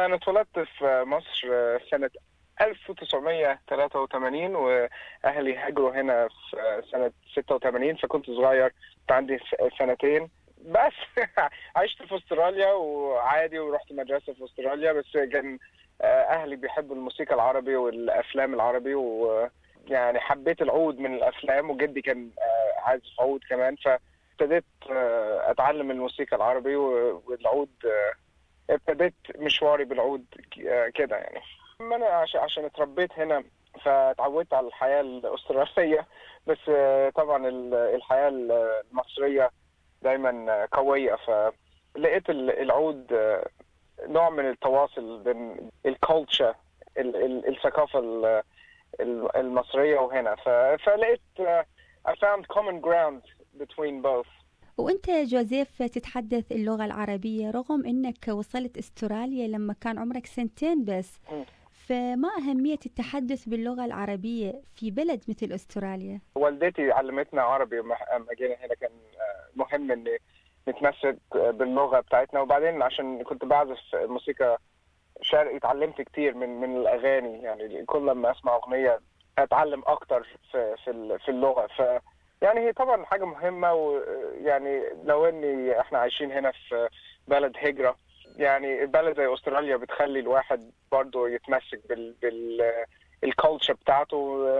انا اتولدت في مصر سنه 1983 واهلي هاجروا هنا في سنه 86 فكنت صغير كنت عندي سنتين بس عشت في استراليا وعادي ورحت مدرسه في استراليا بس كان اهلي بيحبوا الموسيقى العربي والافلام العربي ويعني حبيت العود من الافلام وجدي كان عازف عود كمان فابتديت اتعلم الموسيقى العربي والعود ابتديت مشواري بالعود كده يعني انا عشان اتربيت هنا فتعودت على الحياه الاستراليه بس طبعا الحياه المصريه دايما قويه فلقيت العود نوع من التواصل بين الكولتشر الثقافه المصريه وهنا فلقيت I found common ground between both وانت جوزيف تتحدث اللغه العربيه رغم انك وصلت استراليا لما كان عمرك سنتين بس م. فما أهمية التحدث باللغة العربية في بلد مثل أستراليا؟ والدتي علمتنا عربي لما جينا هنا كان مهم إن نتمسك باللغة بتاعتنا وبعدين عشان كنت بعزف موسيقى شرقي اتعلمت كتير من من الأغاني يعني كل لما أسمع أغنية أتعلم أكتر في في في اللغة ف يعني هي طبعا حاجة مهمة ويعني لو إني إحنا عايشين هنا في بلد هجرة يعني بلد زي استراليا بتخلي الواحد برضه يتمسك بال بال الكالتشر بتاعته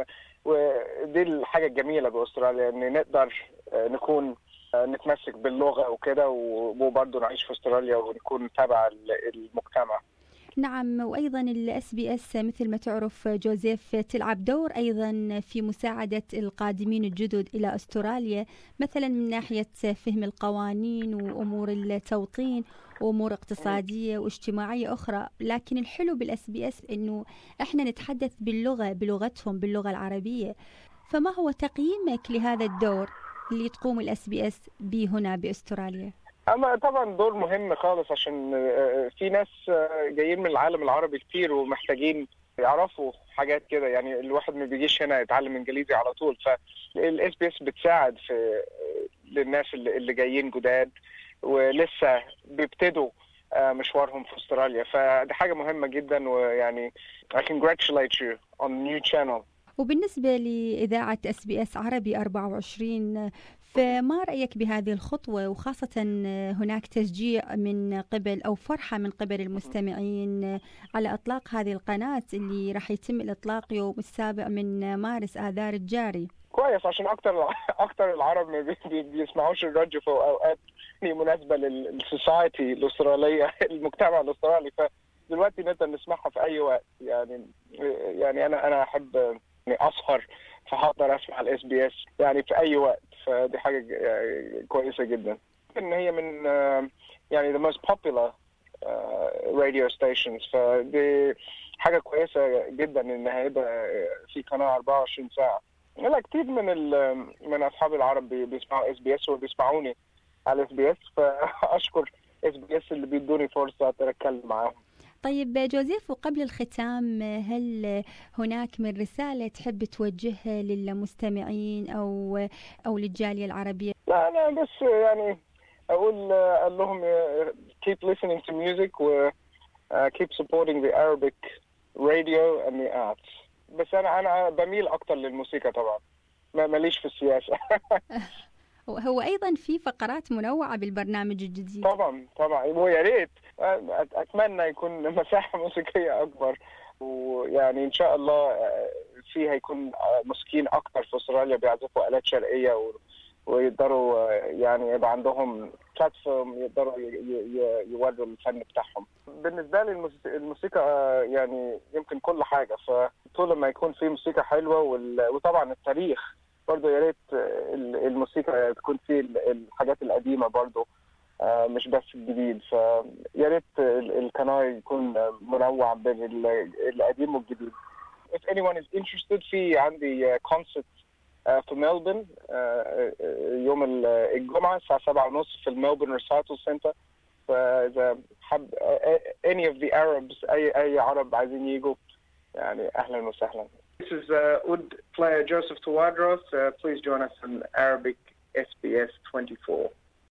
ودي الحاجه الجميله باستراليا ان نقدر نكون نتمسك باللغه وكده وبرضه نعيش في استراليا ونكون تبع المجتمع نعم وايضا الاس بي اس مثل ما تعرف جوزيف تلعب دور ايضا في مساعده القادمين الجدد الى استراليا مثلا من ناحيه فهم القوانين وامور التوطين وامور اقتصاديه واجتماعيه اخرى لكن الحلو بالاس بي اس انه احنا نتحدث باللغه بلغتهم باللغه العربيه فما هو تقييمك لهذا الدور اللي تقوم الاس بي اس به هنا باستراليا اما طبعا دور مهم خالص عشان في ناس جايين من العالم العربي كتير ومحتاجين يعرفوا حاجات كده يعني الواحد ما بيجيش هنا يتعلم انجليزي على طول فالاس بي اس بتساعد في للناس اللي جايين جداد ولسه بيبتدوا مشوارهم في استراليا فدي حاجه مهمه جدا ويعني I congratulate you on the new channel وبالنسبة لإذاعة اس بي اس عربي 24 فما رأيك بهذه الخطوة وخاصة هناك تشجيع من قبل أو فرحة من قبل المستمعين على إطلاق هذه القناة اللي راح يتم الإطلاق يوم السابع من مارس آذار الجاري كويس عشان أكتر أكتر العرب ما بيسمعوش الراديو في أوقات مناسبة للسوسايتي الأسترالية المجتمع الأسترالي فدلوقتي نقدر نسمعها في أي وقت يعني يعني أنا أنا أحب يعني اسهر فهقدر اسمع الاس بي اس يعني في اي وقت فدي حاجه كويسه جدا ان هي من يعني the most popular radio stations فدي حاجه كويسه جدا ان هيبقى في قناه 24 ساعه لا كتير من من اصحابي العرب بيسمعوا اس بي اس وبيسمعوني على اس بي اس فاشكر اس بي اس اللي بيدوني فرصه اتكلم معاهم طيب جوزيف وقبل الختام هل هناك من رسالة تحب توجهها للمستمعين أو أو للجالية العربية؟ لا لا بس يعني أقول أقول لهم keep listening to music و keep supporting the Arabic radio and the arts بس أنا أنا بميل أكتر للموسيقى طبعا ما ماليش في السياسة هو ايضا في فقرات منوعه بالبرنامج الجديد طبعا طبعا ويا ريت اتمنى يكون مساحه موسيقيه اكبر ويعني ان شاء الله في هيكون موسيقيين اكتر في استراليا بيعزفوا الات شرقيه و... ويقدروا يعني يبقى عندهم بلاتفورم يقدروا يوروا الفن بتاعهم بالنسبه لي الموسيقى يعني يمكن كل حاجه فطول ما يكون في موسيقى حلوه وطبعا التاريخ برضه يا ريت الموسيقى تكون في الحاجات القديمه برضه مش بس الجديد فيا ريت القناه يكون منوع بين القديم والجديد. If anyone is interested في عندي كونسرت في ملبورن يوم الجمعه الساعه 7:30 في الملبورن ريسايتل سنتر فاذا حب any of the Arabs اي اي عرب عايزين يجوا يعني اهلا وسهلا. This is uh, Oud player Joseph Tawadros. Uh, please join us on Arabic SBS 24.